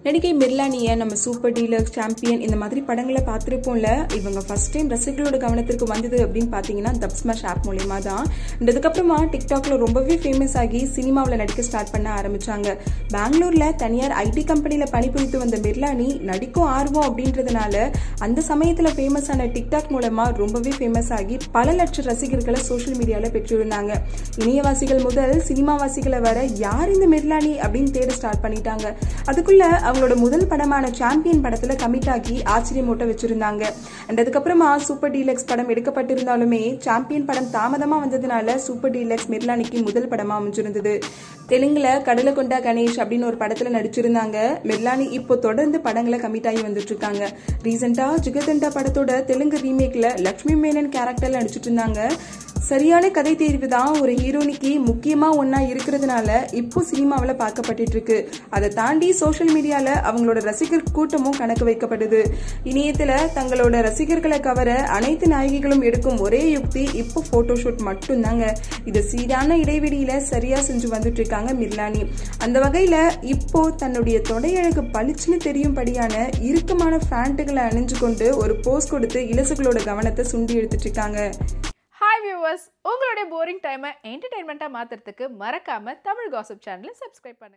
நடிகை மிர்லானியை நம்ம super deluxe champion இந்த மாதிரி படங்களை பார்த்துருப்போம்ல இவங்க ஃபர்ஸ்ட் டைம் ரசிகர்களோட கவனத்திற்கு வந்தது அப்படின்னு பார்த்தீங்கன்னா தப் ஸ்மாஷ் ஆப் மூலயமா தான் And அதுக்கப்புறமா டிக்டாக்ல ரொம்பவே ஃபேமஸ் ஆகி சினிமாவில் நடிக்க ஸ்டார்ட் பண்ண ஆரம்பிச்சாங்க பெங்களூர்ல தனியார் ஐடி கம்பெனியில் பணிபுரித்து வந்த மிர்லானி நடிக்கும் ஆர்வம் அப்படின்றதுனால அந்த சமயத்தில் ஃபேமஸ் ஆன டிக்டாக் மூலமா ரொம்பவே ஃபேமஸ் ஆகி பல லட்சம் ரசிகர்களை சோஷியல் மீடியாவில் பெற்றிருந்தாங்க இணையவாசிகள் முதல் சினிமாவாசிகளை வர யார் இந்த மிர்லானி அப்படின்னு தேட ஸ்டார்ட் பண்ணிட்டாங்க அதுக்குள்ள அவங்களோட முதல் படமான சாம்பியன் படத்துல கமிட் ஆகி ஆச்சரியமூட்ட வச்சிருந்தாங்க அண்ட் அதுக்கப்புறமா சூப்பர் டீலக்ஸ் படம் எடுக்கப்பட்டிருந்தாலுமே சாம்பியன் படம் தாமதமா வந்ததுனால சூப்பர் டீலக்ஸ் மிர்லானிக்கு முதல் படமா அமைஞ்சிருந்தது தெலுங்குல கடலை கொண்டா கணேஷ் அப்படின்னு ஒரு படத்துல நடிச்சிருந்தாங்க மிர்லானி இப்போ தொடர்ந்து படங்களை கமிட் ஆகி வந்துட்டு இருக்காங்க ரீசெண்டா ஜிகதண்டா படத்தோட தெலுங்கு ரீமேக்ல லக்ஷ்மி மேனன் கேரக்டர்ல நடிச்சிட்டு இருந்தாங்க சரியான கதை தேர்வு தான் ஒரு ஹீரோனிக்கு முக்கியமா ஒன்னா இருக்கிறதுனால இப்போ சினிமாவில் பார்க்கப்பட்டு இருக்கு அதை தாண்டி சோஷியல் மீடியால அவங்களோட ரசிகர் கூட்டமும் கணக்கு வைக்கப்படுது இணையத்துல தங்களோட ரசிகர்களை கவர அனைத்து நாயகிகளும் எடுக்கும் ஒரே யுக்தி இப்போ போட்டோ ஷூட் மட்டும்தாங்க இது சீரான இடைவெளியில சரியா செஞ்சு வந்துட்டு இருக்காங்க மிர்லானி அந்த வகையில இப்போ தன்னுடைய தொடையழகு பளிச்சுன்னு தெரியும்படியான இறுக்கமான ஃபேண்ட்டுகளை அணிஞ்சு கொண்டு ஒரு போஸ் கொடுத்து இலசுகளோட கவனத்தை சுண்டி எடுத்துட்டு இருக்காங்க ஹாய் வியூவர்ஸ் உங்களுடைய போரிங் டைமை என்டர்டைன்மெண்ட்டாக மாற்றுறதுக்கு மறக்காமல் தமிழ் காசிப் சேனலை சப்ஸ்கிரைப் பண்ணுங்க